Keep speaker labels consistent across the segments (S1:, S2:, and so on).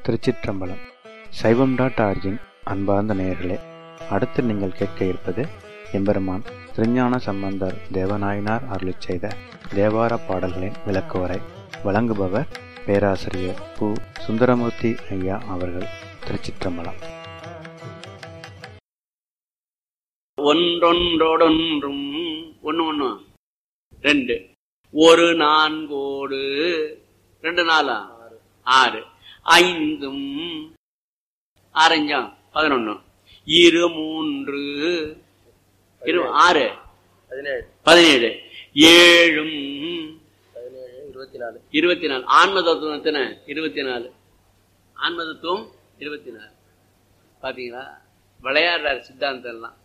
S1: திருச்சிற்றம்பலம் சைவம் dot origin அன்பார்ந்த நேயர்களே அடுத்து நீங்கள் கேட்க இருப்பது எம்பெருமான் திருஞான சம்பந்தர் தேவநாயனார் அருளிச் செய்த தேவார பாடல்களின் விளக்குவரை வழங்குபவர் பேராசிரியர் பு சுந்தரமூர்த்தி ஐயா அவர்கள் திருச்சிற்றம்பலம்
S2: ஒன்றொன்றோடொன்றும் ஒன்று ஒன்று ரெண்டு ஒரு நான்கோடு ரெண்டு நாளா ஆறு ஐந்தும் ஆரஞ்சாம் பதினொன்னு இரு மூன்று இரு ஆறு
S3: பதினேழு
S2: பதினேழு ஏழும்
S3: பதினேழு இருபத்தி நாலு
S2: இருபத்தி நாலு ஆன்ம தத்துவம் எத்தனை இருபத்தி நாலு ஆன்ம தத்துவம் இருபத்தி நாலு பாத்தீங்களா விளையாடுறாரு சித்தாந்தம் எல்லாம்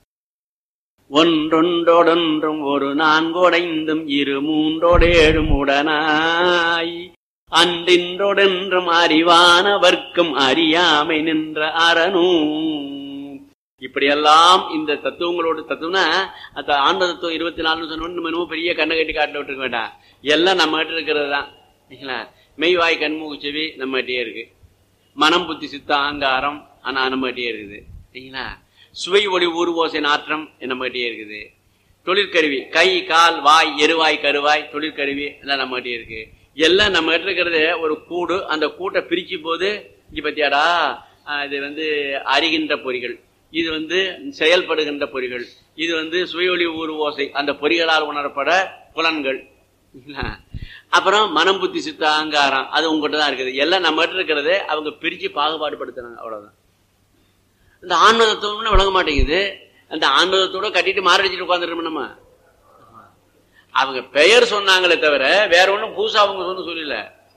S2: ஒன்றொன்றோடொன்றும் ஒரு நான்கோடைந்தும் இரு மூன்றோடேழும் உடனாய் அன்றின்றோடென்றும் அறிவானவர்க்கும் அறியாமை நின்ற அறனும் இப்படியெல்லாம் இந்த தத்துவங்களோட தத்துவம்னா அந்த ஆன்ம தத்துவம் இருபத்தி நாலுன்னு சொன்னோம் நம்ம இன்னும் பெரிய கண்ணை கட்டி காட்டில் விட்டுருக்க வேண்டாம் எல்லாம் நம்ம கிட்ட இருக்கிறது தான் சரிங்களா மெய்வாய் கண்மூக்கு செவி நம்ம கிட்டே இருக்கு மனம் புத்தி சித்த அகங்காரம் ஆனா நம்ம கிட்டே இருக்குது சரிங்களா சுவை ஒளி ஊர் ஓசை நாற்றம் நம்ம கிட்டே இருக்குது தொழிற்கருவி கை கால் வாய் எருவாய் கருவாய் தொழிற்கருவி எல்லாம் நம்ம கிட்டே இருக்கு எல்லாம் நம்ம கிட்ட இருக்கிறது ஒரு கூடு அந்த கூட்டை பிரிக்கும் போது இங்க பத்தியாடா ஆஹ் இது வந்து அறிகின்ற பொறிகள் இது வந்து செயல்படுகின்ற பொறிகள் இது வந்து சுயொலி ஊர் ஓசை அந்த பொறிகளால் உணரப்பட புலன்கள் இல்லைங்களா? அப்புறம் மனம் புத்தி சித்த அகங்காரம் அது உங்ககிட்ட தான் இருக்குது எல்லாம் நம்ம கிட்ட இருக்கிறது அவங்க பிரிச்சு பாகுபாடு படுத்துறாங்க அவ்வளவுதான் இந்த ஆன்ம தத்துவம்னு விளங்க மாட்டேங்குது அந்த ஆன்ம தத்துவத்தோட கட்டிட்டு மாரடிச்சுட்டு உட்காந்துருக்கோம் நம்ம அவங்க பெயர் சொன்னாங்களே தவிர வேற ஒண்ணும் புதுசா அவங்க சொன்ன சொல்லல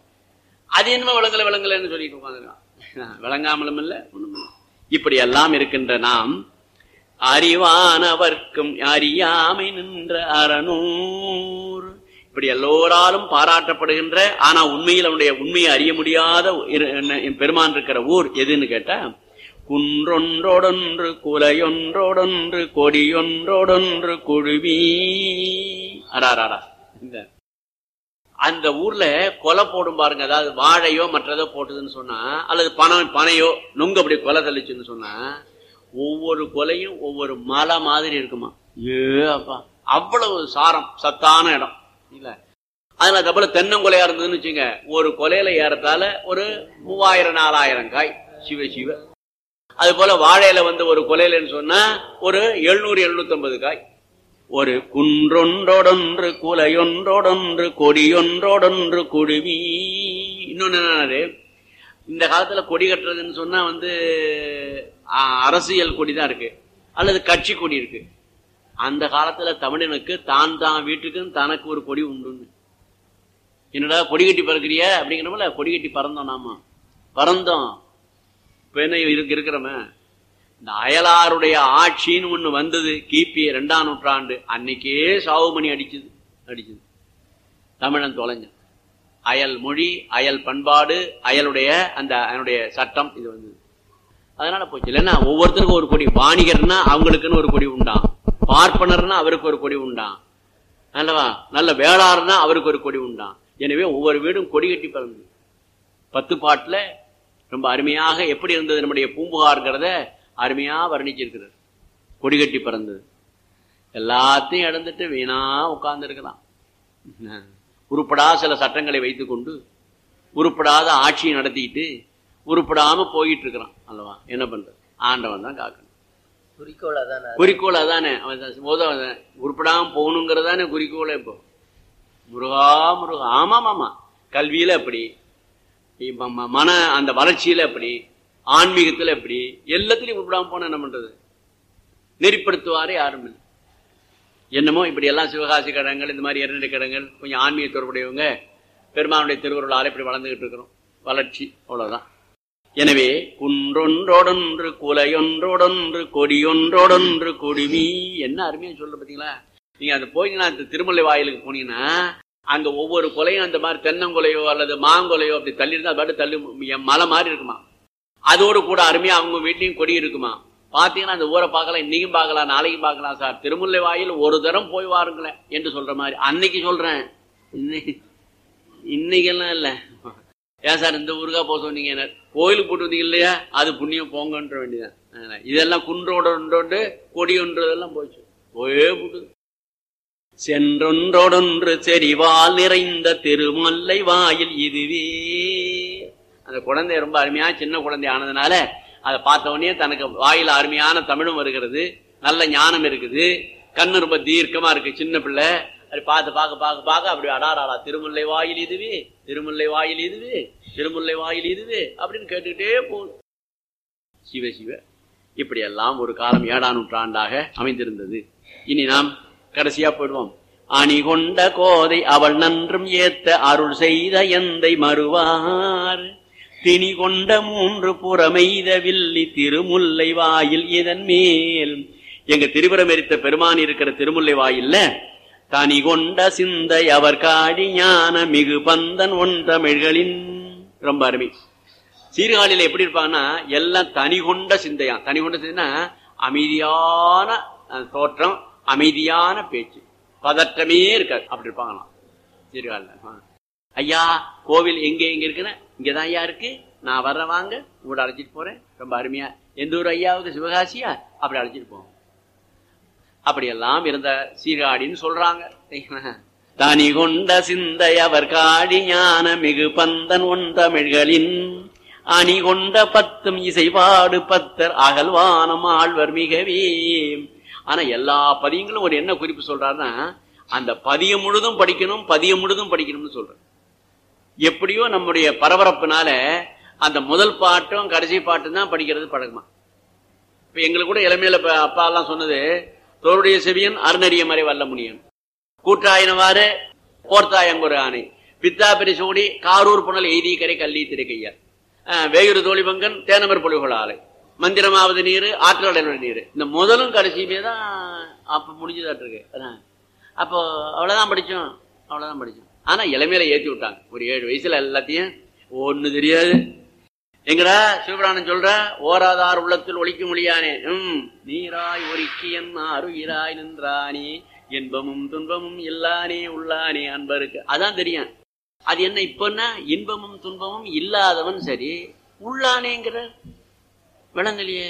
S2: அது என்னமோ விளங்கல விளங்கலன்னு சொல்லிட்டு உட்காந்துருக்கான் விளங்காமலும் இல்ல ஒண்ணும் இல்ல இப்படி எல்லாம் இருக்கின்ற நாம் அறிவானவர்க்கும் அறியாமை நின்ற அறநூறு இப்படி எல்லோராலும் பாராட்டப்படுகின்ற ஆனா உண்மையில் அவனுடைய உண்மையை அறிய முடியாத இரு- என்ன- என் பெருமான் இருக்கிற ஊர் எதுன்னு கேட்டா குன்றொன்றோடொன்று குலையொன்றோடொன்று கொடியொன்றோடொன்று குழுவி அடாராடா இந்த அந்த ஊர்ல கொலை போடும் பாருங்க அதாவது வாழையோ மற்றதோ போட்டுதுன்னு சொன்னா அல்லது பணம் பனையோ நுங்கு அப்படி கொலை தள்ளிச்சுன்னு சொன்னா ஒவ்வொரு கொலையும் ஒவ்வொரு மலை மாதிரி இருக்குமா ஏ அப்பா அவ்வளவு சாரம் சத்தான இடம் இல்ல அதுல அதுபோல தென்னங்கொலையா இருந்ததுன்னு வச்சுங்க ஒரு கொலையில ஏறத்தால ஒரு மூவாயிரம் நாலாயிரம் காய் சிவ சிவ அது போல வாழையில வந்து ஒரு கொலையிலன்னு சொன்னா ஒரு எழுநூறு எழுநூத்தி ஐம்பது காய் ஒரு குன்றொன்றோடொன்று குலையொன்றோடொன்று கொடியொன்றோடொன்று குடுவி இன்னொன்னு என்னது இந்த காலத்துல கொடி கட்டுறதுன்னு சொன்னா வந்து ஆ, அரசியல் கொடி தான் இருக்கு அல்லது கட்சி கொடி இருக்கு அந்த காலத்துல தமிழனுக்கு தான் தான் வீட்டுக்கும் தனக்கு ஒரு கொடி உண்டுன்னு என்னடா கொடி கட்டி பறக்கிறிய அப்படிங்கிறோம்ல கொடி கட்டி பறந்தோம் நாம பறந்தோம் இப்ப என்ன இருக்கு இருக்கிறோமே இந்த அயலாருடைய ஆட்சின்னு ஒண்ணு வந்தது கிபி ரெண்டாம் நூற்றாண்டு அன்னைக்கே சாவுமணி அடிச்சது அடிச்சது தமிழன் தொலைஞ்சான் அயல் மொழி அயல் பண்பாடு அயலுடைய அந்த அதனுடைய சட்டம் இது வந்தது அதனால போச்சு இல்லைன்னா ஒவ்வொருத்தருக்கும் ஒரு கொடி வாணிகர்னா அவங்களுக்குன்னு ஒரு கொடி உண்டாம் பார்ப்பனர்னா அவருக்கு ஒரு கொடி உண்டாம் அல்லவா நல்ல வேளாறுனா அவருக்கு ஒரு கொடி உண்டாம் எனவே ஒவ்வொரு வீடும் கொடி கட்டி பிறந்தது பத்து பாட்டுல ரொம்ப அருமையாக எப்படி இருந்தது நம்முடைய பூம்புகார்ங்கிறத அருமையா வர்ணிச்சிருக்கிறார் கொடி கட்டி பறந்தது எல்லாத்தையும் இழந்துட்டு வீணா உட்கார்ந்து இருக்கலாம் உருப்படாத சில சட்டங்களை வைத்துக்கொண்டு உருப்படாத ஆட்சியை நடத்திக்கிட்டு உருப்படாம போயிட்டு இருக்கிறான் அல்லவா என்ன பண்றது ஆண்டவன் தான் காக்கணும்
S3: குறிக்கோள் அதானே
S2: குறிக்கோள் அதானே அவன் தான் மொத அவன் உருப்படாம போகணுங்கிறதானே குறிக்கோளே இப்போ முருகா முருகா ஆமாம் ஆமா கல்வியில எப்படி இப்ப ம- மன அந்த வளர்ச்சியில எப்படி ஆன்மீகத்துல எப்படி எல்லாத்துலயும் உருப்படாம போன என்ன பண்றது நெறிப்படுத்துவாரே யாரும் இல்லை என்னமோ இப்படி எல்லாம் சிவகாசி கடங்கள் இந்த மாதிரி இரண்டு கடங்கள் கொஞ்சம் ஆன்மீக தொடர்புடையவங்க பெருமானுடைய திருவருளால் இப்படி வளர்ந்துகிட்டு இருக்கிறோம் வளர்ச்சி அவ்வளவுதான் எனவே குன்றொன்றோடொன்று குலையொன்றோடொன்று கொடியொன்றோடொன்று கொடிவி என்ன அருமையா சொல்ல பாத்தீங்களா நீங்க அந்த போனீங்கன்னா அந்த திருமலை வாயிலுக்கு போனீங்கன்னா அங்க ஒவ்வொரு கொலையும் அந்த மாதிரி தென்னங்கொலையோ அல்லது மாங்கொலையோ அப்படி தள்ளி இருந்தா பாட்டு தள்ளி என் மலை மாதிரி இருக்குமா அதோடு கூட அருமையா அவங்க வீட்லயும் கொடி இருக்குமா பாத்தீங்கன்னா அந்த ஊரை பார்க்கலாம் இன்னைக்கும் பார்க்கலாம் நாளைக்கும் பார்க்கலாம் சார் திருமுல்லை வாயில் ஒரு தரம் போய் வாருங்களேன் என்று சொல்ற மாதிரி அன்னைக்கு சொல்றேன் இன்னைக்கு இன்னைக்கெல்லாம் இல்ல ஏன் சார் இந்த ஊருக்கா போக சொன்னீங்க என்ன கோயிலுக்கு போட்டு வந்தீங்க இல்லையா அது புண்ணியம் போங்கன்ற வேண்டியதான் அதனால இதெல்லாம் குன்றோட ஒன்றோண்டு கொடி ஒன்றதெல்லாம் போச்சு போயே போட்டுது சென்றொன்றொடொன்று செறிவால் நிறைந்த திருமல்லை வாயில் இதுவே அந்த குழந்தை ரொம்ப அருமையா சின்ன குழந்தை ஆனதுனால அதை பார்த்த உடனே தனக்கு வாயில் அருமையான தமிழும் வருகிறது நல்ல ஞானம் இருக்குது கண்ணு ரொம்ப தீர்க்கமா இருக்கு சின்ன பிள்ளை அது பார்த்து பார்க்க பார்க்க பார்க்க அப்படி அடாராடா திருமுல்லை வாயில் இதுவே திருமுல்லை வாயில் இதுவே திருமுல்லை வாயில் இதுவே அப்படின்னு கேட்டுக்கிட்டே போகுது சிவ சிவ இப்படியெல்லாம் ஒரு காலம் ஏழாம் நூற்றாண்டாக அமைந்திருந்தது இனி நாம் கடைசியா போயிடுவோம் அணி கொண்ட கோதை அவள் நன்றும் ஏத்த அருள் செய்த எந்தை மறுவார் திணி கொண்ட மூன்று புறமெய்த வில்லி திருமுல்லை வாயில் இதன் மேல் எங்க திருபுரம் எரித்த பெருமான் இருக்கிற திருமுல்லை வாயில்ல தனி கொண்ட சிந்தை அவர் காடி ஞான மிகு பந்தன் ஒன்றமிழ்களின் ரொம்ப அருமை சீர்காழியில எப்படி இருப்பாங்கன்னா எல்லாம் தனி கொண்ட சிந்தையா தனி கொண்ட சிந்தைனா அமைதியான அஹ், தோற்றம் அமைதியான பேச்சு பதற்றமே இருக்காது அப்படி இருப்பாங்களாம் சீர்காழில ஐயா கோவில் எங்க எங்க இருக்குன்னு இங்கதான் ஐயா இருக்கு நான் வர்றேன் வாங்க உங்களை அழைச்சிட்டு போறேன் ரொம்ப அருமையா எந்த ஊர் ஐயாவுக்கு சிவகாசியா அப்படி அழைச்சிட்டு போவோம் அப்படியெல்லாம் இருந்த சீர்காழின்னு சொல்றாங்க தனி கொண்ட சிந்தை அவர் காடி ஞான மிகு பந்தன் ஒன்றமிழ்களின் அணி கொண்ட பத்தும் இசைபாடு பத்தர் அகல்வானம் ஆழ்வர் மிகவே ஆனா எல்லா பதியங்களும் ஒரு என்ன குறிப்பு சொல்றாருன்னா அந்த பதியம் முழுதும் படிக்கணும் பதியம் முழுதும் படிக்கணும்னு சொல்ற எப்படியோ நம்முடைய பரபரப்புனால அந்த முதல் பாட்டும் கடைசி பாட்டும் தான் படிக்கிறது பழகுமா இப்ப எங்களுக்கு கூட இளமையில இப்ப அப்பா எல்லாம் சொன்னது தோருடைய செவியன் அருணறிய மறை வல்ல முடியும் கூற்றாயினவாறு போர்த்தாயங்குற ஆணை பித்தா பெரிசூடி காரூர் புனல் எய்தி கரை கல்லி திரைக்கையார் வேயுறு தோழிபங்கன் தேனமர் பொலிகள் ஆலை மந்திரமாவது நீர் ஆற்றல் நீர் இந்த முதலும் கடைசியுமே தான் அப்ப முடிஞ்சதாட்டு இருக்கு அதான் அப்போ அவ்வளவுதான் படிச்சோம் அவ்வளவுதான் படிச்சோம் ஆனா இளமையில ஏத்தி விட்டாங்க ஒரு ஏழு வயசுல எல்லாத்தையும் ஒண்ணு தெரியாது எங்கடா சிவபிராணன் சொல்ற ஓராதார் உள்ளத்தில் ஒழிக்க முடியானே ம் நீராய் ஒரிக்கியன் அருயிராய் நின்றானே இன்பமும் துன்பமும் இல்லானே உள்ளானே அன்பருக்கு அதான் தெரியும் அது என்ன இப்பன்னா இன்பமும் துன்பமும் இல்லாதவன் சரி உள்ளானேங்கிற விளங்கலையே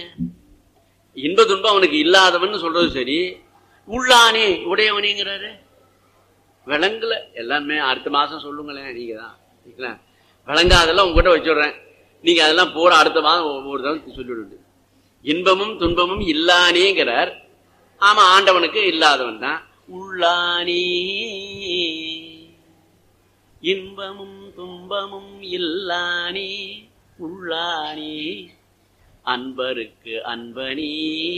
S2: இன்ப துன்பம் அவனுக்கு இல்லாதவன் சொல்றது சரி உள்ளானே உடையவனேங்கிறாரு விளங்கல எல்லாமே அடுத்த மாசம் சொல்லுங்களேன் நீங்க தான் சரிங்களா? விளங்காதெல்லாம் உங்ககிட்ட வச்சுடுறேன் நீங்க அதெல்லாம் போற அடுத்த மாதம் ஒவ்வொரு தடவை சொல்லிவிடு இன்பமும் துன்பமும் இல்லானேங்கிறார் ஆமா ஆண்டவனுக்கு இல்லாதவன் தான் உள்ளானே இன்பமும் துன்பமும் இல்லானே உள்ளானே அன்பருக்கு அன்பனே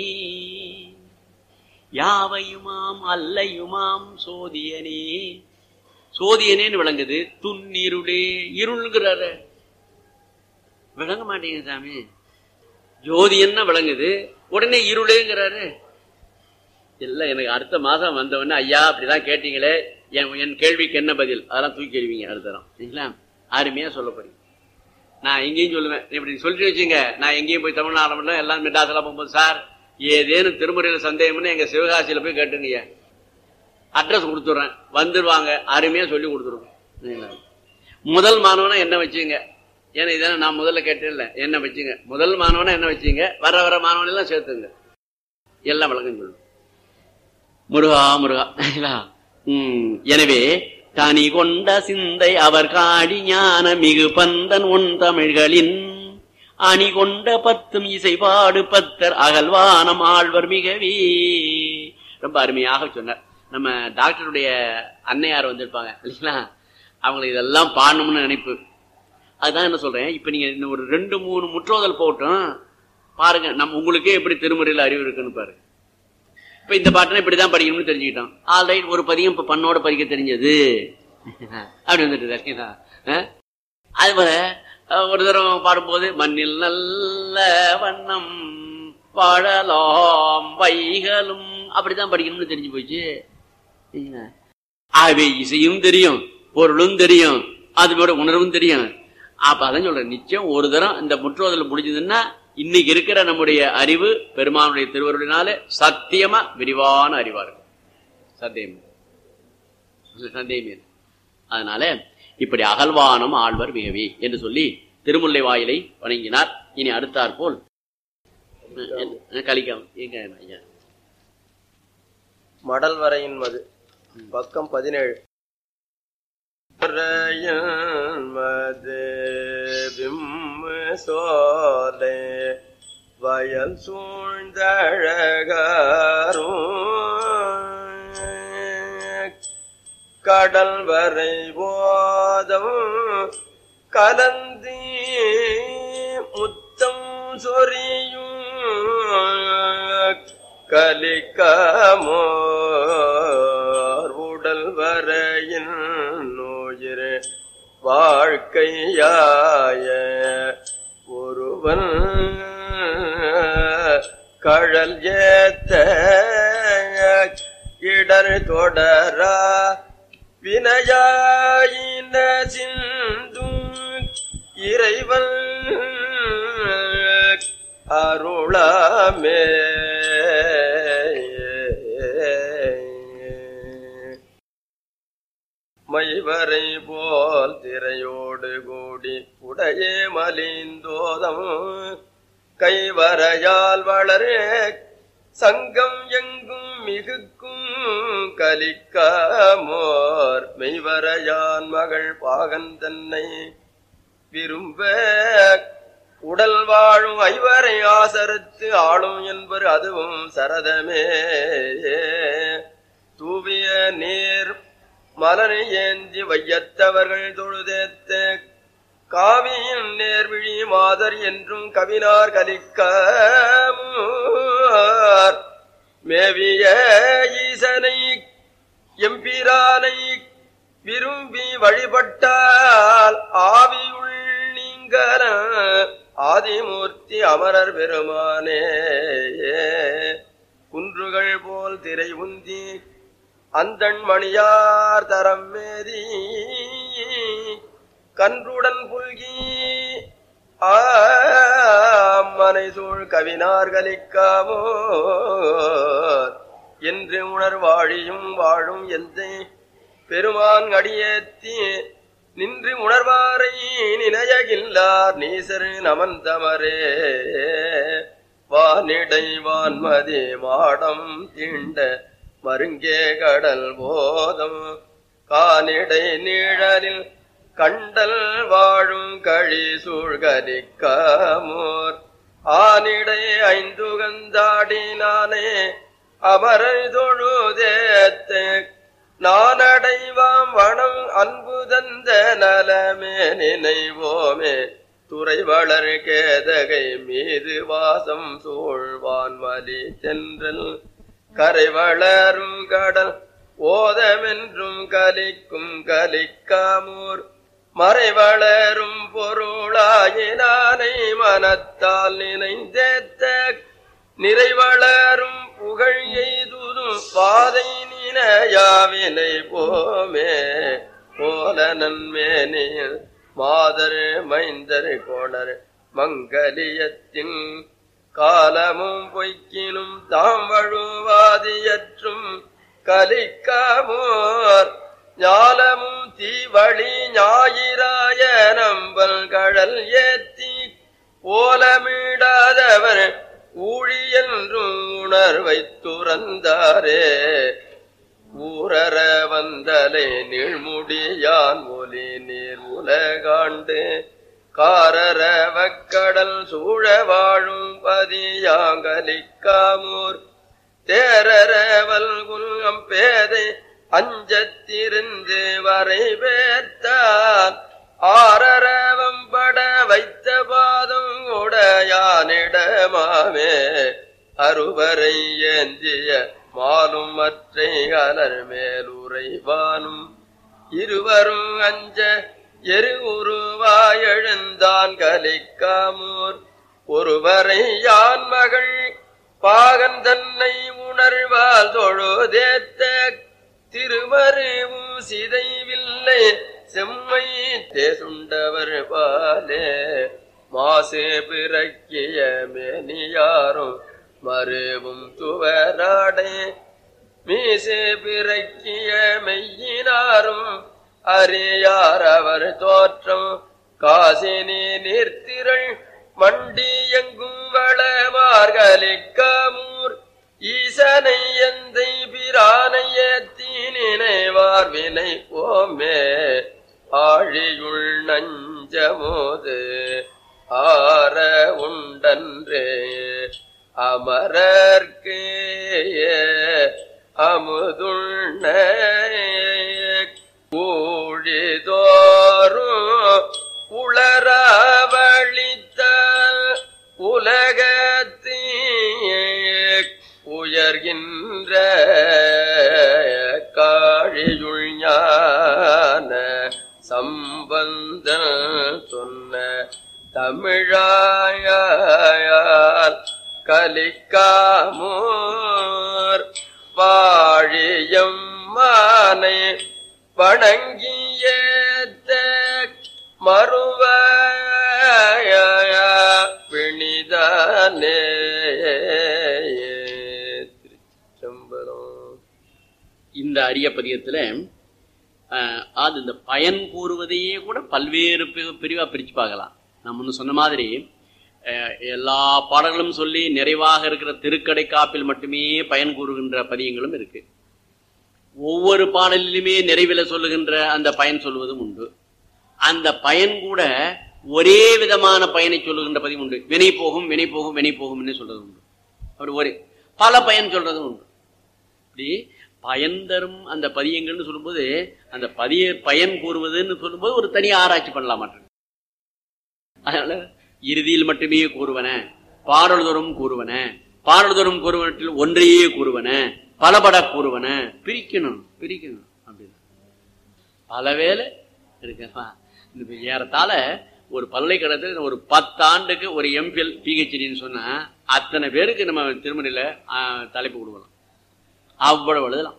S2: யாவையுமாம் அல்லையுமாம் சோதியனே சோதியனேன்னு விளங்குது துன்னிருளே இருள்கிறாரு விளங்க மாட்டேங்குது சாமி ஜோதி என்ன விளங்குது உடனே இருளேங்கிறாரு இல்ல எனக்கு அடுத்த மாசம் வந்தவொடனே ஐயா அப்படிதான் கேட்டீங்களே என் என் கேள்விக்கு என்ன பதில் அதெல்லாம் தூக்கி எறிவீங்க அடுத்த தரம் சரிங்களா அருமையா சொல்ல போறீங்க நான் எங்கேயும் சொல்லுவேன் இப்படி சொல்லிட்டு வச்சுங்க நான் எங்கேயும் போய் தமிழ்நாடு எல்லாம் மெட்ராஸ் எல்லாம் போகும்போது சார் ஏதேனும் திருமுறையில சந்தேகம்னு எங்க சிவகாசியில போய் கேட்டுங்க அட்ரஸ் கொடுத்துட்றேன் வந்துருவாங்க அருமையா சொல்லி கொடுத்துருவோம் முதல் மாணவனா என்ன வச்சுங்க ஏன்னா இதான நான் முதல்ல கேட்டேன்ல என்ன வச்சுங்க முதல் மாணவனா என்ன வச்சுங்க வர வர மாணவன் எல்லாம் சேர்த்துங்க எல்லாம் விளக்கம் சொல்லு முருகா முருகா சரிங்களா? உம் எனவே தனி கொண்ட சிந்தை அவர் காடி ஞான மிகு பந்தன் உன் தமிழ்களின் அணி கொண்ட பத்தும் இசைபாடு பத்தர் அகல்வானம் ஆழ்வர் மிகவே ரொம்ப அருமையாக சொன்னார் நம்ம டாக்டருடைய அன்னையார் வந்திருப்பாங்க இல்லைங்களா அவங்களுக்கு இதெல்லாம் பாடணும்னு நினைப்பு அதுதான் என்ன சொல்றேன் இப்ப நீங்க இன்னும் ஒரு ரெண்டு மூணு முற்றோதல் போட்டும் பாருங்க நம்ம உங்களுக்கே எப்படி திருமுறையில் அறிவு இருக்குன்னு பாருங்க இப்ப இந்த பாட்டுனா இப்படிதான் படிக்கணும்னு தெரிஞ்சுக்கிட்டோம் ஆல்ரைட் ஒரு பதியம் இப்ப பண்ணோட படிக்க தெரிஞ்சது அப்படி வந்துட்டு சரிங்களா? அஹ்? அது போல அஹ், ஒரு தடவை பாடும்போது மண்ணில் நல்ல வண்ணம் வாழலாம் வைகளும் அப்படிதான் படிக்கணும்னு தெரிஞ்சு போச்சு சரிங்களா? ஆகவே இசையும் தெரியும் பொருளும் தெரியும் அதோட உணர்வும் தெரியும் அப்ப அதான் சொல்றேன் நிச்சயம் ஒரு தரம் இந்த முற்றோதல் முடிஞ்சதுன்னா இன்னைக்கு இருக்கிற நம்முடைய அறிவு பெருமானுடைய திருவருளினால சத்தியமா விரிவான அறிவா இருக்கும் சத்தியம் சந்தேகமே இல்லை. அதனால இப்படி அகழ்வானம் ஆழ்வர் மிகவே என்று சொல்லி திருமுல்லை வாயிலை வணங்கினார் இனி அடுத்தாற் போல் கலிக்கம் எங்க ஐயா
S3: மடல் வரையின் மது பக்கம் பதினேழு மது விம்மு சோலை வயல் சூழ்ந்தழகாரும் கடல் வரை போதம் கலந்தி முத்தம் சொரியும் கலிக்கமோர் உடல் வரையின் நோயிர் வாழ்க்கையாய ஒருவன் கழல் ஏத்த இடர் தொடரா வினையாயின சிந்தும் இறைவன் அருளாமே மைவரை போல் திரையோடு கூடி உடையே மலிந்தோதம் கைவரையால் வளரே சங்கம் எங்கும் மிகுக்கும் கலிக்காமோர் மெய்வரையான் மகள் பாகன் தன்னை விரும்ப உடல் வாழும் ஐவரை ஆசரத்து ஆளும் என்பர் அதுவும் சரதமே தூவிய நீர் மலரை ஏந்தி வையத்தவர்கள் தொழுதேத்த காவியின் நேர்விழி மாதர் என்றும் கவினார் கலிக்க மேவிய ஈசனை எம்பிரானை விரும்பி வழிபட்டால் ஆவியுள் நீங்கர ஆதிமூர்த்தி அமரர் பெருமானே குன்றுகள் போல் திரை உந்தி அந்தண் மணியார் தரம் மேதி கன்றுடன் புல்கி ஆமனை சூழ் கவினார் கலிக்காமோ என்று உணர்வாழியும் வாழும் எந்த பெருமான் அடியேத்தி நின்று உணர்வாரை நினையகில்லார் நீசர் நமந்தமரே வானிடை வான்மதி மாடம் தீண்ட மருங்கே கடல் போதம் கானிடை நீழலில் கண்டல் வாழும் கழி சூழ்கலிக்காமோர் ஆனிடை ஐந்துகந்தாடினானே அமரை தொழுதேத்த நானடைவாம் வனம் அன்பு தந்த நலமே நினைவோமே துறை வளர் கேதகை மீது வாசம் சூழ்வான் மலி சென்றல் கரை வளரும் கடல் ஓதமென்றும் கலிக்கும் கலிக்காமூர் மறை வளரும் பொருளாயினானை மனத்தால் நினைந்தேத்த நிறைவளரும் புகழ் எய்துதும் பாதை நினையாவினை போமே போல நன்மேனியில் மாதர் மைந்தர் கோணர் மங்கலியத்தின் காலமும் பொய்க்கினும் தாம் வழுவாதியற்றும் கலிக்காமோர் ஞாலமும் தீவழி ஞாயிறாய நம்பல் கடல் ஏத்தி ஓலமிடாதவர் ஊழி என்றும் உணர்வை துறந்தாரே ஊரற வந்தலை நீழ்முடியான் ஒலி நீர் உலகாண்டு காரர வக்கடல் சூழ வாழும் பதியாங்கலிக்காமூர் தேரரவல் குல்கம் பேதை அஞ்சத்திருந்து வரை பேர்த்தான் ஆரரவம் பட வைத்த பாதம் உடையானிடமாவே அருவரை ஏந்திய மாலும் மற்றை அலர் மேலுரைவானும் இருவரும் அஞ்ச எரு உருவாயெழுந்தான் கலிக்காமூர் ஒருவரை யான் மகள் பாகன் தன்னை உணர்வால் தொழுதேத்த திருமருவும் சிதைவில்லை செம்மை தேசுண்டவர் பாலே மாசு பிறக்கிய மேனியாரும் மருவும் துவராடே மீசு பிறக்கிய மெய்யினாரும் அறியார் அவர் தோற்றம் காசினி நீர்த்திரள் மண்டி எங்கும் வளமார்கலிக்கமூர் ஈசனை எந்தை பிரானை ஏத்தி நினைவார் வினை போமே ஆழியுள் நஞ்சமோது ஆற உண்டன்றே அமரர்க்கு அமுதுண்ண கூழிதோறும் உளரவழித்த உலகத்தீ உயர்கின்ற காழியுள் ஞான சம்பந்த சொன்ன தமிழாயால் கலிக்காமோர் வாழியம் மானை வணங்கியேத்த மறுவ பிணிதானே திருச்சம்பலம்
S2: இந்த அரிய பதியத்துல அஹ், அது இந்த பயன் கூறுவதையே கூட பல்வேறு பி- பிரிவா பிரிச்சு பார்க்கலாம் நான் முன்ன சொன்ன மாதிரி அஹ், எல்லா பாடல்களும் சொல்லி நிறைவாக இருக்கிற திருக்கடை காப்பில் மட்டுமே பயன் கூறுகின்ற பதியங்களும் இருக்கு ஒவ்வொரு பாடலிலுமே நிறைவில சொல்லுகின்ற அந்த பயன் சொல்லுவதும் உண்டு அந்த பயன் கூட ஒரே விதமான பயனை சொல்லுகின்ற பதிவு உண்டு வினை போகும் வினை போகும் வினை போகும்னு சொல்றது உண்டு அப்படி ஒரு பல பயன் சொல்றதும் உண்டு இப்படி பயன் தரும் அந்த பதியங்கள்னு சொல்லும்போது அந்த பதிய பயன் கூறுவதுன்னு சொல்லும்போது ஒரு தனி ஆராய்ச்சி பண்ணலாம் மாட்டேன் அதனால இறுதியில் மட்டுமே கூறுவன பாடல்தோறும் கூறுவன பாடல்தோறும் கூறுவனத்தில் ஒன்றையே கூறுவன பலபட கூறுவன பிரிக்கணும் பிரிக்கணும் அப்படின்னு பல வேலை இருக்குப்பா இந்த ஏறத்தால ஒரு பல்கலைக்கழகத்தில் ஒரு பத்தாண்டுக்கு ஒரு எம்பிஎல் பிஹெச்டின்னு சொன்னா அத்தனை பேருக்கு நம்ம திருமணியில தலைப்பு கொடுக்கலாம் அவ்வளவு எழுதலாம்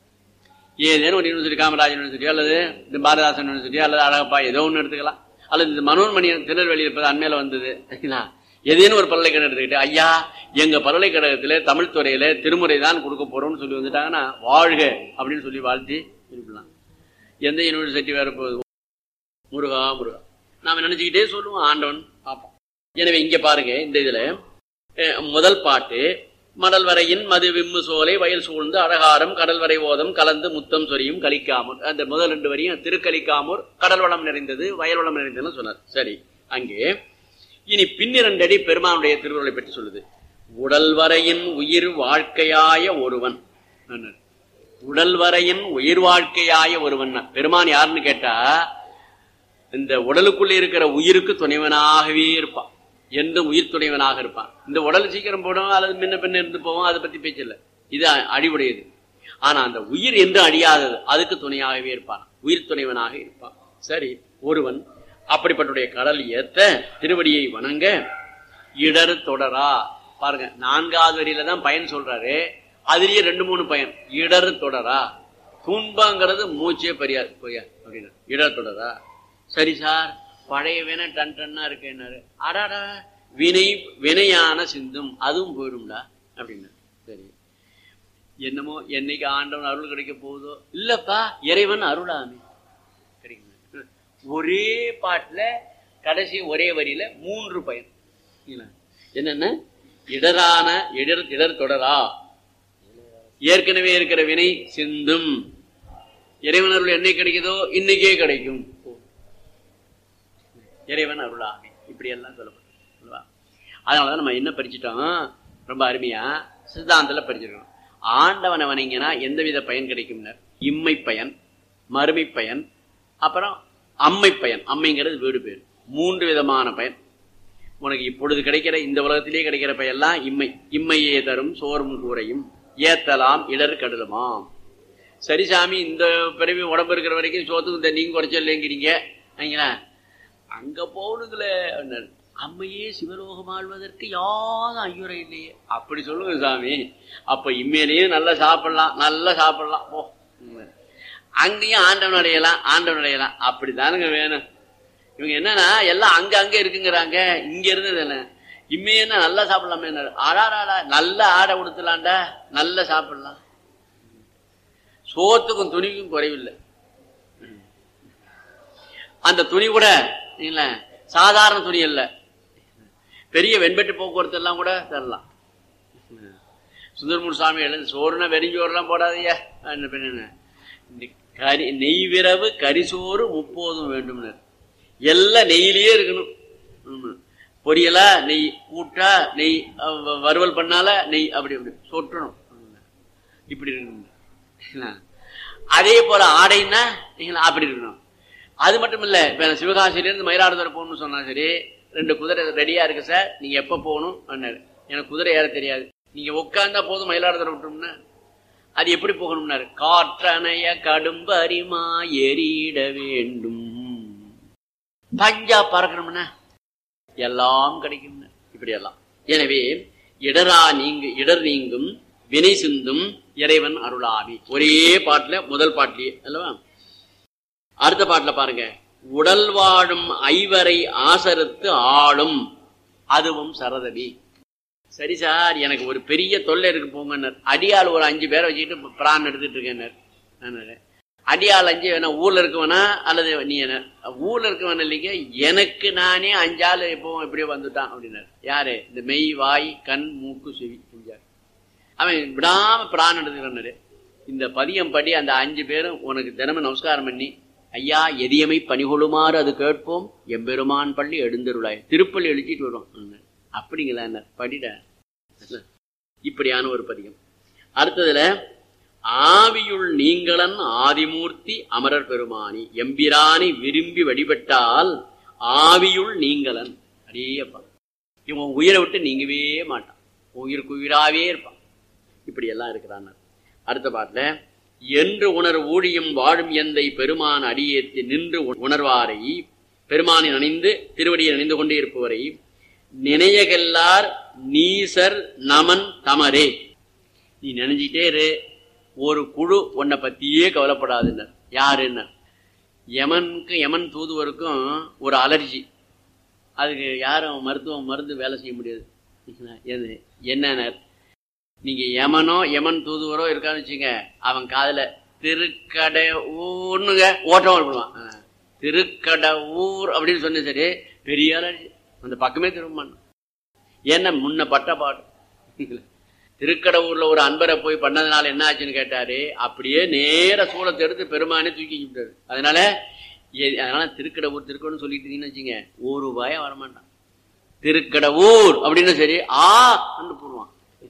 S2: ஏதேனும் ஒரு யூனிவர்சிட்டி காமராஜ் யூனிவர்சிட்டி அல்லது இந்த பாரதாசன் யூனிவர்சிட்டி அல்லது அழகப்பா ஏதோ ஒன்று எடுத்துக்கலாம் அல்லது இந்த மனோன்மணியன் திருநெல்வேலி இருப்பது அண்மையில வந்தது சரிங்களா? ஏதேனும் ஒரு பல்கலைக்கழகம் எடுத்துக்கிட்டு ஐயா எங்க பல்கலைக்கழகத்துல தமிழ் துறையில திருமுறை தான் கொடுக்க போறோம்னு சொல்லி வந்துட்டாங்கன்னா வாழ்க அப்படின்னு சொல்லி வாழ்த்தி இருக்கலாம் எந்த யூனிவர்சிட்டி வேற போகுது முருகா முருகா நாம நினைச்சுக்கிட்டே சொல்லுவோம் ஆண்டவன் பார்ப்போம் எனவே இங்க பாருங்க இந்த இதுல அஹ், முதல் பாட்டு மடல் வரையின் மது விம்மு சோலை வயல் சூழ்ந்து அழகாரம் கடல் வரை ஓதம் கலந்து முத்தம் சொரியும் கலிக்காமூர் அந்த முதல் ரெண்டு வரையும் திருக்கலிக்காமூர் கடல் வளம் நிறைந்தது வயல் வளம் நிறைந்ததுன்னு சொன்னார் சரி அங்கே இனி பின்னிரண்டடி பெருமானுடைய திருவுருளை பற்றி சொல்லுது உடல் வரையின் உயிர் வாழ்க்கையாய ஒருவன் என்னது? உடல் வரையின் உயிர் வாழ்க்கையாய ஒருவன் பெருமான் யாருன்னு கேட்டா இந்த உடலுக்குள்ள இருக்கிற உயிருக்கு துணைவனாகவே இருப்பான் என்றும் உயிர் துணைவனாக இருப்பான் இந்த உடல் சீக்கிரம் போடும் அல்லது முன்ன பின்ன இருந்து போவோம் அதை பத்தி பேச்சில்ல இது அ- அடிவுடையது ஆனா அந்த உயிர் என்று அழியாதது அதுக்கு துணையாகவே இருப்பான் உயிர் துணைவனாக இருப்பான் சரி ஒருவன் அப்படிப்பட்டுடைய கடல் ஏத்த திருவடியை வணங்க இடர் தொடரா பாருங்க நான்காவது வரியில தான் பயன் சொல்றாரு அதுலயே ரெண்டு மூணு பயன் இடர் தொடரா துன்பங்கிறது மூச்சே பெரியாது பொய்யாது அப்படின்னு இடர் தொடரா சரி சார் பழைய வினை டன் டன்னா இருக்கேன்னாரு அடாடா வினை வினையான சிந்தும் அதுவும் போயிடும்டா அப்படின்னு சரி என்னமோ என்னைக்கு ஆண்டவன் அருள் கிடைக்க போகுதோ இல்லப்பா இறைவன் அருளாமே கிடைக்குங்க ஒரே பாட்டுல கடைசி ஒரே வரியில மூன்று பயன் இல்ல. என்னென்ன இடரான இடர் இடர் தொடரா ஏற்கனவே இருக்கிற வினை சிந்தும் இறைவன் அருள் என்னைக்கு கிடைக்குதோ இன்னைக்கே கிடைக்கும் இறைவன் அருளாமே இப்படி எல்லாம் சொல்லப்படும் அதனாலதான் நம்ம என்ன படிச்சிட்டோம் ரொம்ப அருமையா சித்தாந்தத்துல படிச்சிருக்கோம் ஆண்டவனை வணங்கினா எந்தவித பயன் கிடைக்கும்னர் இம்மை பயன் மறுமை பயன் அப்புறம் அம்மை பயன் அம்மைங்கிறது வீடு பேர் மூன்று விதமான பயன் உனக்கு இப்பொழுது கிடைக்கிற இந்த உலகத்திலே கிடைக்கிற பயெல்லாம் இம்மை இம்மையே தரும் சோறும் கூரையும் ஏத்தலாம் இடர் கடுலுமாம் சரி சாமி இந்த பிறவி உடம்பு இருக்கிற வரைக்கும் சோத்துக்கு இந்த நீங்க குறைச்சல்லைங்கிறீங்க சரிங்களா அங்க போகணுங்களே அப்படின்னாரு. அம்மையே சிவலோகம் ஆழ்வதற்கு யாரும் ஐயுறை இல்லையே அப்படி சொல்லுங்க சாமி அப்ப இம்மையிலையும் நல்லா சாப்பிடலாம் நல்லா சாப்பிடலாம் போ ம். அங்கேயும் ஆண்டவன் அடையலாம் ஆண்டவன் அடையலாம் அப்படித்தானுங்க வேணும் இவங்க என்னன்னா எல்லாம் அங்க அங்க இருக்குங்கிறாங்க இங்க இருந்தது என்ன இம்மையன்னா நல்லா சாப்பிடலாமே ஆடாடா நல்ல ஆடை உடுத்தலாம்டா நல்லா சாப்பிடலாம் சோத்துக்கும் துணிக்கும் குறைவில்லை அந்த துணி கூட இல்ல சாதாரண துணி இல்ல பெரிய வெண்பட்டு போக்குவரத்து எல்லாம் கூட தரலாம் சுந்தரமூர் சாமி எழுந்து சோறுனா வெறிஞ்சோறுலாம் போடாதீயா என்ன பண்ண கறி நெய்விரவு கரிசோறு முப்போதும் வேண்டும் எல்லாம் நெய்யிலேயே இருக்கணும் ஆமா. பொரியலா நெய் கூட்டா நெய் அஹ் வ- வறுவல் பண்ணால நெய் அப்படி அப்படி சொட்டணும் இப்படி இருக்கணும் என்ன? அதே போல ஆடைன்னா நீங்களா அப்படி இருக்கணும் அது மட்டும் இல்ல இப்ப நான் சிவகாசியிலிருந்து மயிலாடுதுறை போகணும்னு சொன்னா சரி ரெண்டு குதிரை ரெடியா இருக்கு சார் நீங்க எப்ப போகணும் அண்ணாரு எனக்கு குதிரை ஏற தெரியாது நீங்க உட்கார்ந்தா போதும் மயிலாடுதுறை விட்டோம்னா அது எப்படி போகணும்னாரு காற்றணைய கடும்பு அரிமா எறிட வேண்டும் பஞ்சா பறக்கணும்னா எல்லாம் கிடைக்கும் இப்படி எல்லாம் எனவே இடரா நீங்க இடர் நீங்கும் வினை சிந்தும் இறைவன் அருளாவி ஒரே பாட்டுல முதல் பாட்டிலேயே அல்லவா அடுத்த பாட்டுல பாருங்க உடல் வாழும் ஐவரை ஆசரத்து ஆளும் அதுவும் சரதவி சரி சார் எனக்கு ஒரு பெரிய தொல்லை இருக்கு போங்கன்னார் அடியாள் ஒரு அஞ்சு பேரை வச்சுக்கிட்டு பிரான் எடுத்துட்டு இருக்கேன்னார் ஆனாரு. அடியாள் அஞ்சு வேணா ஊர்ல இருக்கவனா அல்லது நீ என்ன ஊர்ல இருக்கவன இல்லைங்க எனக்கு நானே அஞ்சாள் இப்போ இப்படியே வந்துட்டான் அப்படின்னாரு யாரு இந்த மெய் வாய் கண் மூக்கு செவி செஞ்சார் அவன் விடாம பிரான் எடுத்துக்கிறாரு இந்த பதியம் படி அந்த அஞ்சு பேரும் உனக்கு தினமும் நமஸ்காரம் பண்ணி ஐயா எதியமை பணிகொள்ளுமாறு அது கேட்போம் எம்பெருமான் பள்ளி எழுந்தருளாய் திருப்பள்ளி எழுச்சிட்டு வருவோம் அப்படிங்களா படிட இப்படியான ஒரு பதியம் அடுத்ததுல ஆவியுள் நீங்களன் ஆதிமூர்த்தி அமரர் பெருமானி எம்பிரானை விரும்பி வழிபட்டால் ஆவியுள் நீங்களன் அடேயப்பா இவன் உயிரை விட்டு நீங்கவே மாட்டான் உயிருக்கு உயிராவே இருப்பான் இப்படி எல்லாம் இருக்கிறான் அடுத்த பாட்டுல என்று உணர் ஊழியும் வாழும் எந்தை பெருமான் அடியேற்றி நின்று உணர்வாரை பெருமானை அணிந்து திருவடியை அணிந்து கொண்டே இருப்பவரை நினையகெல்லார் நீசர் நமன் தமரே நீ நினைஞ்சிட்டே இரு ஒரு குழு உன்னை பத்தியே கவலைப்படாதுன்னர் யாருன்னர் யமனுக்கு யமன் தூதுவருக்கும் ஒரு அலர்ஜி அதுக்கு யாரும் மருத்துவம் மருந்து வேலை செய்ய முடியாது எது என்னன்னர் நீங்க யமனோ யமன் தூதுவரோ இருக்கான்னு வச்சுங்க அவன் காதுல திருக்கடை ஊர்னுங்க ஓட்டம் பண்ணுவான் திருக்கடை ஊர் அப்படின்னு சொன்ன சரி பெரிய அலர்ஜி அந்த பக்கமே திரும்ப மாட்டான். ஏன்னா முன்ன பட்ட பாடு திருக்கடவுர்ல ஒரு அன்பரை போய் பண்ணதுனால என்ன ஆச்சுன்னு கேட்டாரு அப்படியே நேர சூளத்தை எடுத்து பெருமானே தூக்கி விட்டாரு அதனால எ- அதனால திருக்கடவுர் திருக்கடவுன்னு சொல்லிட்டு இருந்தீங்கன்னு வச்சுங்க ஒரு ரூபாயா வரமாட்டான் திருக்கடவுர் அப்படின்னு சரி ஆ அன்னு போடுவான்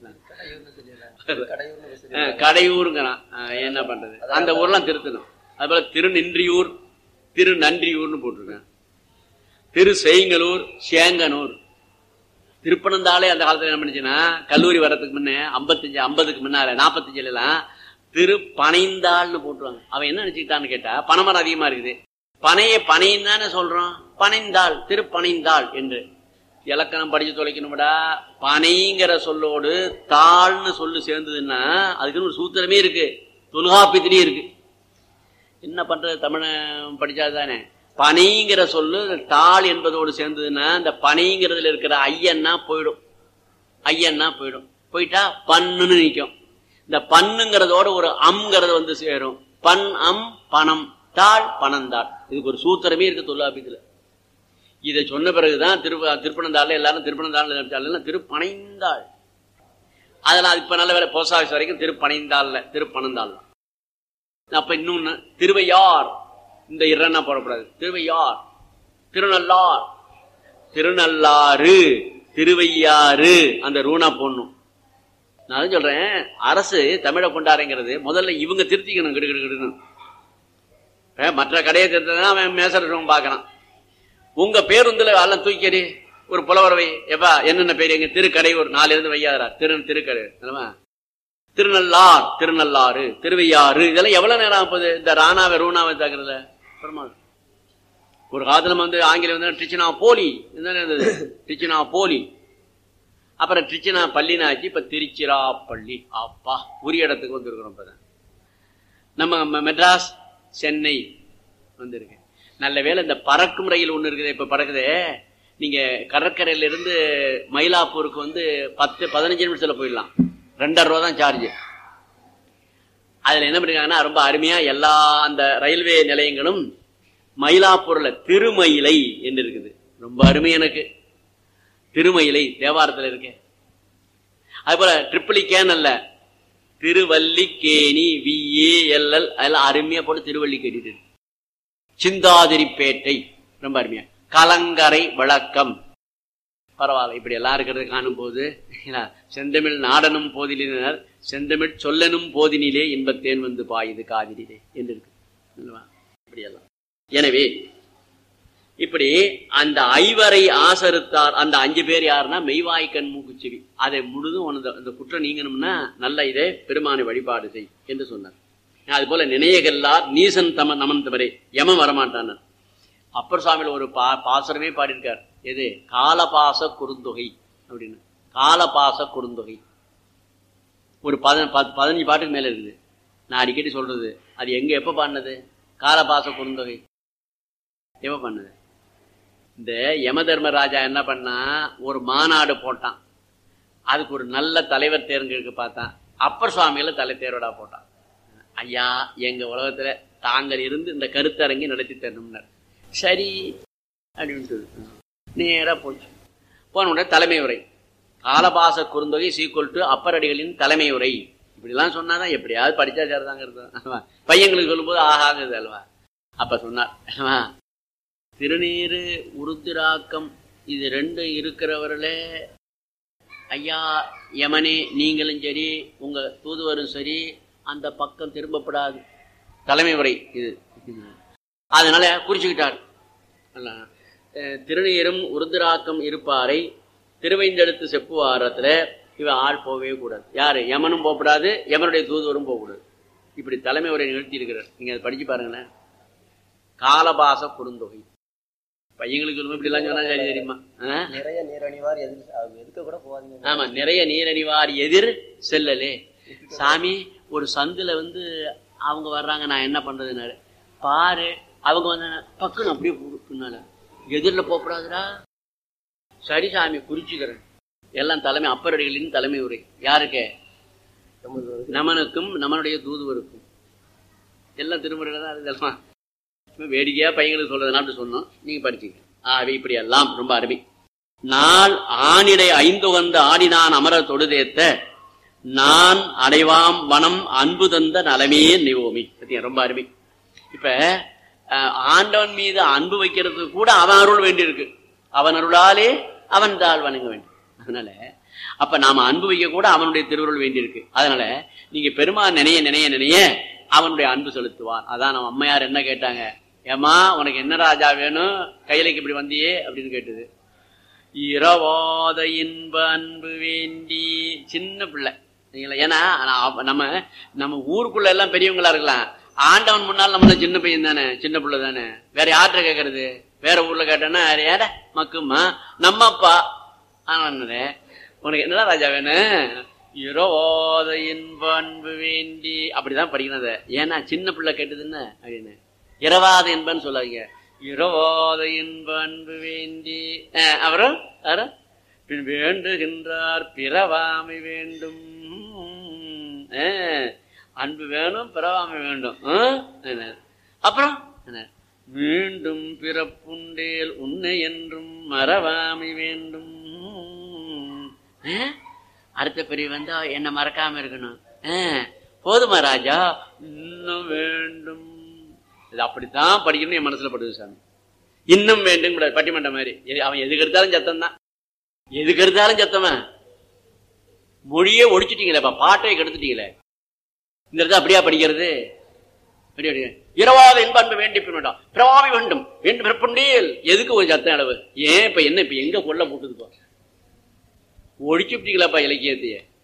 S2: அஹ், கடையூருங்கிறான் அஹ், என்ன பண்றது அந்த ஊர்லாம் திருத்தணும் அது போல திருநின்றியூர் திரு நன்றியூர்னு போட்டிருக்கேன் திரு செய்ங்கலூர் சேங்கனூர் திருப்பனந்தாலே அந்த காலத்துல என்ன பண்ணுச்சுன்னா கல்லூரி வர்றதுக்கு முன்ன ஐம்பத்தஞ்சு ஐம்பதுக்கு முன்னால நாற்பத்தஞ்சுல எல்லாம் திரு பனைந்தாள்னு போட்டுருவாங்க அவன் என்ன நினைச்சுக்கிட்டான்னு கேட்டா பனைமரம் அதிகமா இருக்குது பனையை பனைன்னு தானே சொல்றோம் பனைந்தாள் திருப்பனைந்தாள் என்று இலக்கணம் படிச்சு தொலைக்கணும்டா பனைங்கிற சொல்லோடு தாள்னு சொல்லு சேர்ந்ததுன்னா அதுக்குன்னு ஒரு சூத்திரமே இருக்கு தொல்காப்பியத்திலேயே இருக்கு என்ன பண்றது தமிழ படிச்சாதானே பனைங்கிற சொல்லு தாள் என்பதோடு சேர்ந்ததுன்னா இந்த பனைங்கிறதுல இருக்கிற ஐயன்னா போயிடும் ஐயன்னா போயிடும் போயிட்டா பண்ணுன்னு நிக்கும் இந்த பண்ணுங்கிறதோட ஒரு அம்ங்கிறது வந்து சேரும் பன் அம் பணம் தாள் பணந்தாள் இதுக்கு ஒரு சூத்திரமே இருக்கு தொல்லாபியத்துல இதை சொன்ன பிறகுதான் திரு திருப்பனந்தாள் எல்லாரும் திருப்பனந்தாள் நினைச்சாலும் திருப்பனைந்தாள் அதெல்லாம் இப்ப நல்ல வேலை போஸ்ட் ஆஃபீஸ் வரைக்கும் திருப்பனைந்தாள்ல திருப்பனந்தாள் தான் அப்ப இன்னொன்னு திருவையார் இந்த இரண்டா போடக்கூடாது திருவையார் திருநள்ளார் திருநள்ளாறு திருவையாறு அந்த ரூணா போடணும் நான் அதான் சொல்றேன் அரசு தமிழை கொண்டாடுங்கிறது முதல்ல இவங்க திருத்திக்கணும் கிடு கிடு கிடுன்னு இப்ப மற்ற கடையை திருத்ததான் அவன் மேசரவங்க பார்க்கறான் உங்க பேருந்துல எல்லாம் தூக்கிடி ஒரு புலவரவை எப்பா என்னென்ன பேர் எங்க திருக்கடை ஒரு நாலு இருந்து வையாதரா திரு திருக்கடை அல்லவா? திருநள்ளார் திருநள்ளாறு திருவையாறு இதெல்லாம் எவ்வளவு நேரம் ஆகுது இந்த ராணாவை ரூணாவை தாக்குறதுல பெருமாள் ஒரு காலத்துல வந்து ஆங்கிலம் வந்து டிச்சினா போலி என்ன இருந்தது டிச்சினா போலி அப்புறம் டிச்சினா பள்ளினாச்சு இப்ப திருச்சிராப்பள்ளி அப்பா உரிய இடத்துக்கு வந்திருக்கிறோம் இப்பதான் நம்ம ம- மெட்ராஸ் சென்னை வந்திருக்கு நல்ல வேளை இந்த பறக்கும் ரயில் ஒண்ணு இருக்குது இப்ப பறக்குதே நீங்க கடற்கரையில இருந்து மயிலாப்பூருக்கு வந்து பத்து பதினஞ்சு நிமிஷத்துல போயிடலாம் ரெண்டாயிரம் ரூபா தான் சார்ஜ் அதுல என்ன பண்ணிருக்காங்கன்னா ரொம்ப அருமையா எல்லா அந்த ரயில்வே நிலையங்களும் மயிலாப்பூர்ல திருமயிலை என்று இருக்குது ரொம்ப அருமை எனக்கு திருமயிலை தேவாரத்துல இருக்கு அது போல ட்ரிபிளிகேன் அல்ல திருவல்லிக்கேணி விஏ எல்எல் அதெல்லாம் அருமையா போட்டு திருவல்லிக்கேணி இருக்கு. சிந்தாதிரிப்பேட்டை ரொம்ப அருமையா கலங்கரை விளக்கம் பரவாயில்ல இப்படி எல்லாம் இருக்கிறத காணும் போது என்ன, செந்தமிழ் நாடனும் போதிலினர் செந்தமிழ் சொல்லனும் போதினிலே இன்பத்தேன் வந்து பாயுது காதினிலே என்று இருக்கு அல்லவா? இப்படியெல்லாம் எனவே இப்படி அந்த ஐவரை ஆசரித்தார் அந்த அஞ்சு பேர் யாருன்னா மெய்வாய்க்கண் மூக்குச்சிவி அதை முழுதும் உனது அந்த குற்றம் நீங்கணும்னா நல்ல இதே பெருமானை வழிபாடு செய் என்று சொன்னார் அது போல நினையகல்லார் நீசன் தம நமன் தவரே யமன் வரமாட்டானார் அப்பர் சுவாமியில் ஒரு பா பாசரமே பாடியிருக்கார் எது காலபாச குறுந்தொகை அப்படின்னு காலபாச குறுந்தொகை ஒரு பத பத்- பதினஞ்சு பாட்டுக்கு மேல இருக்குது நான் அடிக்கடி சொல்றது அது எங்க எப்ப பாடினது காலபாச குறுந்தொகை எப்ப பண்ணது இந்த யம தர்மராஜா என்ன பண்ணா ஒரு மாநாடு போட்டான் அதுக்கு ஒரு நல்ல தலைவர் தேர்ந்தெடுக்க பார்த்தான் அப்பர் சுவாமிகளை தலை தேர்வடா போட்டான் ஐயா எங்க உலகத்துல தாங்கள் இருந்து இந்த கருத்தரங்கி நடத்தி தரணும்னார் சரி அப்படின்ட்டு நேரா போச்சு போன உடனே தலைமை உரை காலபாச குறுந்தொகை சீக்குவல் டு அப்பரடிகளின் தலைமை உரை இப்படிலாம் சொன்னாதான் எப்படியாவது படிச்சா சரிதாங்கிறது அல்வா பையங்களுக்கு சொல்லும்போது ஆகாங்குது அல்வா அப்ப சொன்னார் அல்வா திருநீரு உருத்திராக்கம் இது ரெண்டும் இருக்கிறவர்களே ஐயா யமனே நீங்களும் சரி உங்க தூதுவரும் சரி அந்த பக்கம் திரும்பப்படாது தலைமை உரை இது அதனால குறிச்சுக்கிட்டார் அல்ல, அஹ், திருநீரும் உருத்திராக்கம் இருப்பாரை திருவைந்தெடுத்து செப்புவாரத்துல இவன் ஆள் போகவே கூடாது யாரு யமனும் போகக்கூடாது யமனுடைய தூதுவரும் போகக்கூடாது இப்படி தலைமை உரை நிகழ்த்தி இருக்கிறார் நீங்க அதை படிச்சு பாருங்களேன் காலபாச குறுந்தொகை பையங்களுக்கு சொல்லும்போது இப்படி எல்லாம் சொன்னா சரி தெரியுமா ஆ?
S4: நிறைய நீரணிவார் எதிர் அவங்க எதுக்க கூட போகாதீங்க
S2: ஆமா நிறைய நீரணிவார் எதிர் செல்லலே சாமி ஒரு சந்துல வந்து அவங்க வர்றாங்க நான் என்ன பண்றதுனாரு பாரு அவங்க வந்து பக்குன்னு அப்படியே போ- பின்னால எதிரில போகக்கூடாதுடா சரி சாமி குறிச்சுக்கிறேன் எல்லாம் தலைமை அப்பரடிகளின் தலைமை உரை யாருக்கு நமனுக்கும் நமனுடைய தூதுவருக்கும் எல்லாம் திருமுறையில தான் இதெல்லாம் சும்மா வேடிக்கையா பையங்களுக்கு சொல்றதுனால அப்படி சொன்னோம் நீங்க படிச்சுக்க ஆகவே இப்படி எல்லாம் ரொம்ப அருமை நாள் ஆணிடை ஐந்து வந்த ஆடினான் அமர தொடுதேத்த நான் அடைவாம் வனம் அன்பு தந்த நலமே நிவோமி பத்தியா ரொம்ப அருமை இப்ப அஹ், ஆண்டவன் மீது அன்பு வைக்கிறதுக்கு கூட அவன் அருள் வேண்டியிருக்கு அவன் அருளாலே அவன் தாள் வணங்க வேண்டும் அதனால அப்ப நாம அன்பு வைக்க கூட அவனுடைய திருவருள் வேண்டியிருக்கு அதனால நீங்க பெருமான் நினைய நினைய நினைய அவனுடைய அன்பு செலுத்துவான் அதான் நம்ம அம்மையார் என்ன கேட்டாங்க ஏமா உனக்கு என்ன ராஜா வேணும் கையிலைக்கு இப்படி வந்தியே அப்படின்னு கேட்டது இரவாத இன்ப அன்பு வேண்டி சின்ன பிள்ளை சரிங்களா? ஏன்னா நான் அப்ப நம்ம நம்ம ஊருக்குள்ள எல்லாம் பெரியவங்களா இருக்கலாம் ஆண்டவன் முன்னால் நம்மள சின்ன பையன் தானே சின்ன பிள்ளை தானே வேற யார்கிட்ட கேட்கறது வேற ஊர்ல கேட்டேன்னா வேற யார மக்குமா நம்ம அப்பா ஆனா என்னது, உனக்கு என்னடா ராஜா வேணும் இரவாத இன்ப அன்பு வேண்டி அப்படிதான் படிக்கணும் அதை ஏன்னா சின்ன பிள்ளை கேட்டதுன்னு அப்படின்னு இரவாத இன்பன்னு சொல்லாதீங்க இரவாத இன்ப அன்பு வேண்டி அஹ், அப்புறம் அப்புறம் பின் வேண்டுகின்றார் பிறவாமை வேண்டும் அஹ், அன்பு வேணும் பிறவாமை வேண்டும் அஹ், என்ன? அப்புறம் என்ன? மீண்டும் பிறப்புண்டேல் உன்னை என்றும் மறவாமை வேண்டும் அஹ், அடுத்த பிரிவு வந்தா என்ன மறக்காம இருக்கணும் அஹ், போதுமா ராஜா இன்னும் வேண்டும் இது அப்படித்தான் படிக்கணும்னு என் மனசுல படுது சாமி இன்னும் வேண்டும் கூடாது பட்டிமன்றம் மாதிரி எது- அவன் எதுக்கு எடுத்தாலும் சத்தம் தான் எதுக்கு எடுத்தாலும் சத்தவன் மொழியே ஒடிச்சிட்டீங்களேப்பா பாட்டை கெடுத்துட்டீங்களே இந்த இடத்துல அப்படியா படிக்கிறது அப்படியா படிக்கிறது? இரவாத இன்ப அன்பு வேண்டி பின்னடா பிரவாமி வேண்டும் வேண்டும் பிறப்புண்டேல் எதுக்கு ஒரு சத்தம் அளவு ஏன் இப்ப என்ன இப்ப எங்க கொல்ல போட்டுதுப்பா ஒழிச்சுட்டீங்களாப்பா இலக்கியத்தையே